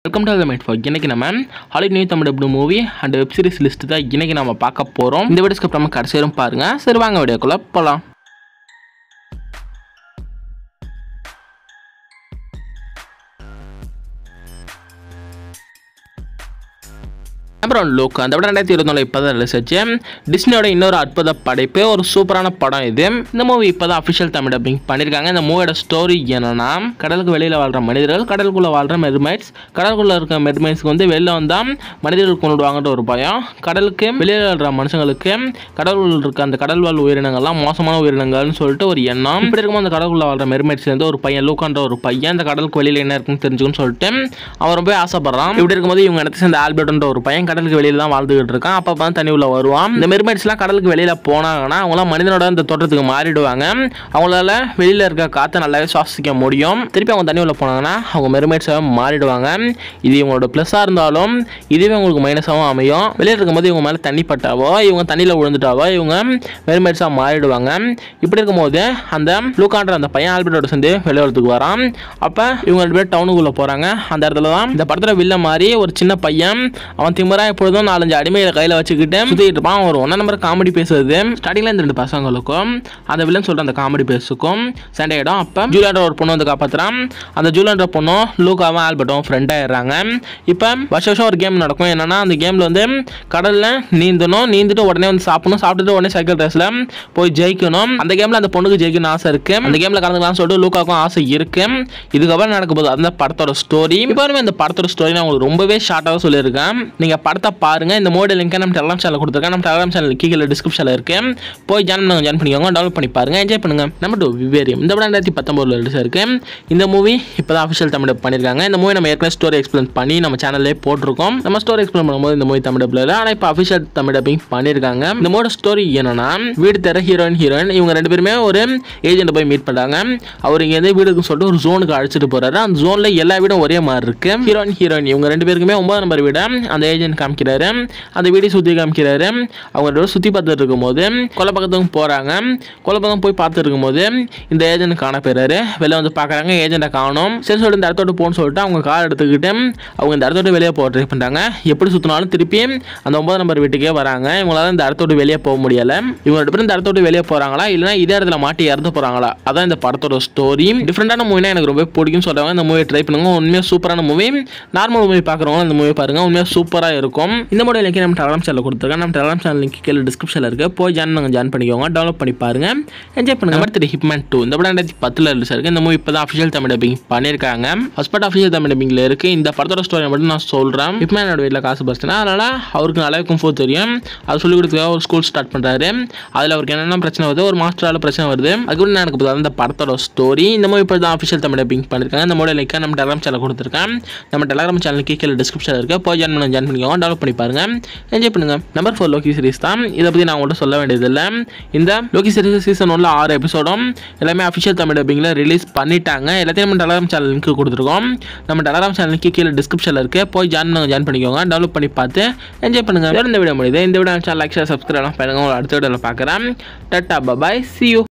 welcome to might for இன்னைக்கு நம்ம Hollywood new Tamil dubbed movie and web series list தான் இன்னைக்கு நம்ம பார்க்க போகிறோம் இந்த வீடியோஸ்க்கு அப்புறமா கடைசி வரும் பாருங்க சரி வாங்க வீடியோக்குள்ள போகலாம் அப்புறம் லுக் அந்த விட ரெண்டாயிரத்தி இருபத்தி இப்போ தான் ரிலீஸ் ஆச்சு டிஸ்னியோட இன்னொரு அற்புத படைப்பு ஒரு சூப்பரான படம் இது இந்த மூவி இப்போ தான் அஃபிஷியல் தமிழ் டப்பிங் பண்ணியிருக்காங்க இந்த மூவியோட ஸ்டோரி என்னன்னா கடலுக்கு வெளியில் வாழ்கிற மனிதர்கள் கடலுக்குள்ளே வாழ்கிற மெர்மைட்ஸ் கடலுக்குள்ளே இருக்க மெர்மைட்ஸ்க்கு வந்து வெளில வந்தால் மனிதர்கள் கொண்டுடுவாங்கன்ற ஒரு பயம் கடலுக்கு வெளியில் வாழ்கிற மனுஷங்களுக்கு கடலுக்குள்ள இருக்க அந்த கடல் வாழ் உயிரினங்கள்லாம் மோசமான உயிரினங்கள்னு சொல்லிட்டு ஒரு எண்ணம் இப்படி இருக்கும்போது அந்த கடலுக்குள்ள வாழ்கிற மெர்மைட்ஸ் வந்து ஒரு பையன் லூக்கான்ற ஒரு பையன் அந்த கடலுக்கு வெளியில் என்ன இருக்குன்னு தெரிஞ்சுக்கணும்னு சொல்லிட்டு அவன் ரொம்ப ஆசைப்படுறான் இப்படி இருக்கும்போது இவங்க இடத்துல சேர்ந்த ஆல்பர்ட்ன்ற ஒரு பையன் கடலுக்கு வெளியில தான் வாழ்ந்துகிட்டு இருக்கான் அப்போ தான் தண்ணி உள்ள வருவான் இந்த மெர்மைட்ஸ்லாம் கடலுக்கு வெளியில போனாங்கன்னா அவங்களாம் மனிதனோட அந்த தோற்றத்துக்கு மாறிடுவாங்க அவங்களால வெளியில இருக்க காற்றை நல்லாவே சுவாசிக்க முடியும் திருப்பி அவங்க தண்ணி உள்ள போனாங்கன்னா அவங்க மெர்மைட்ஸாக மாறிடுவாங்க இது இவங்களோட ப்ளஸ்ஸாக இருந்தாலும் இதுவே உங்களுக்கு மைனஸாகவும் அமையும் வெளியே இருக்கும்போது இவங்க மேலே தண்ணி பட்டாவோ இவங்க தண்ணியில் விழுந்துட்டாவோ இவங்க மெர்மைட்ஸாக மாறிடுவாங்க இப்படி இருக்கும்போது அந்த லூக்கான்ற அந்த பையன் ஆல்பர்ட்டோட சேர்ந்து வெளியே வரான் அப்போ இவங்க ரெண்டு பேர் டவுனுக்குள்ளே போகிறாங்க அந்த இடத்துல தான் இந்த படத்தில் வில்ல மாதிரி ஒரு சின்ன பையன் அவன் திமிரா எப்பொழுதும் நாலஞ்சு அடிமையை கையில் வச்சுக்கிட்டு சுற்றிட்டு இருப்பான் ஒரு ஒன்றா நம்பர் காமெடி பேசுறது ஸ்டார்டிங்கில் இந்த ரெண்டு பசங்களுக்கும் அந்த வில்லன் சொல்கிற அந்த காமெடி பேசுக்கும் சண்டை ஆகிடும் அப்போ ஜூலியான்ற ஒரு பொண்ணு வந்து காப்பாற்றுறான் அந்த ஜூலியான்ற பொண்ணும் லூக்காவும் ஆல்பர்ட்டும் ஃப்ரெண்ட் ஆயிடுறாங்க இப்போ வருஷ வருஷம் ஒரு கேம் நடக்கும் என்னன்னா அந்த கேமில் வந்து கடலில் நீந்தணும் நீந்துட்டு உடனே வந்து சாப்பிடணும் சாப்பிட்டுட்டு உடனே சைக்கிள் ரேஸில் போய் ஜெயிக்கணும் அந்த கேமில் அந்த பொண்ணுக்கு ஜெயிக்கணும்னு ஆசை இருக்கு அந்த கேமில் கலந்துக்கலாம்னு சொல்லிட்டு லூக்காவுக்கும் ஆசை இருக்கு இதுக்கப்புறம் நடக்க போகுது அந்த படத்தோட ஸ்டோரி இப்போ இந்த படத்தோட ஸ்டோரி நான் உங்களுக்கு ரொம்பவே ஷார்ட்டாக சொல்லியிருக்கேன் நீங்கள் படத்தை பாருங்க இந்த மோடி லிங்க் நம்ம டெலாம் சேனல் கொடுத்துருக்கேன் நம்ம டெலாம் சேனல் கீழே டிஸ்கிரிப்ஷனில் இருக்கு போய் ஜாயின் பண்ணுங்க ஜாயின் பண்ணிக்கோங்க டவுன்லோட் பண்ணி பாருங்க என்ஜாய் பண்ணுங்க நம்ம டூ விவேரியம் இந்த படம் ரெண்டாயிரத்தி பத்தொம்பதுல ரிலீஸ் இருக்கு இந்த மூவி இப்போ தான் அஃபிஷியல் தமிழ் dub பண்ணியிருக்காங்க இந்த மூவி நம்ம ஏற்கனவே ஸ்டோரி எக்ஸ்பிளைன் பண்ணி நம்ம சேனல்லே போட்டிருக்கோம் நம்ம ஸ்டோரி எக்ஸ்பிளைன் பண்ணும்போது இந்த மூவி தமிழ் டப்பில் ஆனால் இப்போ அஃபிஷியல் தமிழ் டப்பிங் பண்ணியிருக்காங்க இந்த மூட ஸ்டோரி என்னன்னா வீடு தர ஹீரோயின் ஹீரோயின் இவங்க ரெண்டு பேருமே ஒரு ஏஜென்ட் போய் மீட் பண்ணுறாங்க அவர் இங்கேருந்து வீடுக்கு சொல்லிட்டு ஒரு ஜோனுக்கு அழைச்சிட்டு போறாரு அந்த ஜோனில் எல்லா வீடும் ஒரே மாதிரி இருக்கு ஹீரோயின் ஹீரோயின் இவங்க ரெண்டு பேருக்குமே ஒன்பது நம்பர் வீடை அந்த ஏஜென்ட் காமிக்கிறாரு அந்த வீடை சுற்றி காமிக்கிறாரு அவங்க ரெண்டு பேரும் சுற்றி பார்த்துட்டு இருக்கும்போது கொலை பக்கத்துக்கு போகிறாங்க கொலை பக்கம் போய் பார்த்துட்டு இருக்கும்போது இந்த ஏஜென்ட் காண போயிறாரு வெளில வந்து பார்க்குறாங்க ஏஜென்ட்டை காணும் சரி சொல்லிட்டு இந்த இடத்தோட போகணும்னு சொல்லிட்டு அவங்க கார் எடுத்துக்கிட்டு அவங்க இந்த இடத்தோட வெளியே போக ட்ரை பண்ணுறாங்க எப்படி சுற்றினாலும் திருப்பி அந்த ஒன்பது நம்பர் வீட்டுக்கே வராங்க இவங்களால இந்த இடத்தோட வெளியே போக முடியல இவங்க ரெண்டு பேரும் இந்த இடத்தோட வெளியே போகிறாங்களா இல்லைனா இதே இடத்துல மாட்டி இறந்து போகிறாங்களா அதான் இந்த படத்தோட ஸ்டோரி டிஃப்ரெண்டான மூவினா எனக்கு ரொம்ப பிடிக்கும் சொல்கிறாங்க இந்த மூவி ட்ரை பண்ணுங்க உண்மையாக சூப்பரான மூவி நார்மல் மூவி பார்க்குறவங்க இந்த மூவி பாருங்க உண்மையாக சூப்பராக இருக்கும் இந்த மூவி லிங்க் நம்ம டெலாம் சேனல் கொடுத்துருக்கேன் நம்ம டெலாம் சேனல் லிங்க் கீழே டிஸ்கிரிப்ஷனில் இருக்குது போய் ஜாயின் பண்ணுங்க ஜாயின் பண்ணிக்கோங்க டெவலப் பண்ணி பாருங்க என்ஜாய் பண்ணுங்க நம்பர் த்ரீ ஹிப்மேன் டூ இந்த படம் ரெண்டாயிரத்தி பத்தில் ரிலீஸ் இருக்கு இந்த மூவி இப்போ தான் அஃபிஷியல் தமிழ் டப்பிங் பண்ணியிருக்காங்க ஹஸ்பண்ட் அஃபிஷியல் தமிழ் டப்பிங்கில் இருக்குது இந்த படத்தோட ஸ்டோரி மட்டும் நான் சொல்கிறேன் ஹிப்மேனோட வீட்டில் காசு பஸ்னா அதனால் அவருக்கு நல்லாவே கும்போ தெரியும் அது சொல்லிக் கொடுத்துக்காக ஒரு ஸ்கூல் ஸ்டார்ட் பண்ணுறாரு அதில் அவருக்கு என்னென்ன பிரச்சனை வருது ஒரு மாஸ்டரால் பிரச்சனை வருது அதுக்கு என்ன நடக்க போகுது அந்த படத்தோட ஸ்டோரி இந்த மூவி இப்போ தான் அஃபிஷியல் தமிழ் டப்பிங் பண்ணியிருக்காங்க இந்த மூவி லிங்க் நம்ம டெலாம் சேனல் கொடுத்துருக்கேன் நம்ம டெலாம் சேனலுக்கு கீழே டிஸ்கிரிப்ஷனில் இருக்குது போய் ஜாயின் பண்ணி ஜாயின் பண்ணிக்கோங்க டெவலப் பண்ணி பாருங்க என்ஜாய் பண்ணுங்க நம்பர் ஃபோர் லோக்கி சீரிஸ் தான் இதை பற்றி நான் உங்கள்கிட்ட சொல்ல வேண்டியதில்லை இந்த லோக்கி சீரிஸ் சீசன் ஒன்ல ஆறு எபிசோடும் எல்லாமே அஃபிஷியல் தமிழ் டப்பிங்கில் ரிலீஸ் பண்ணிட்டாங்க எல்லாத்தையும் நம்ம டெலாம் சேனல் லிங்க் கொடுத்துருக்கோம் நம்ம டெலாம் சேனலுக்கு கீழே டிஸ்கிரிப்ஷனில் இருக்குது போய் ஜாயின் பண்ணுங்க ஜாயின் பண்ணிக்கோங்க டெவலப் பண்ணி பார்த்து என்ஜாய் பண்ணுங்க இதோட இந்த வீடியோ முடியுது இந்த video channel like share subscribe பண்ணுங்க உங்களை அடுத்த வீடியோவில் பார்க்குறேன் டட்டா பபாய் சி யூ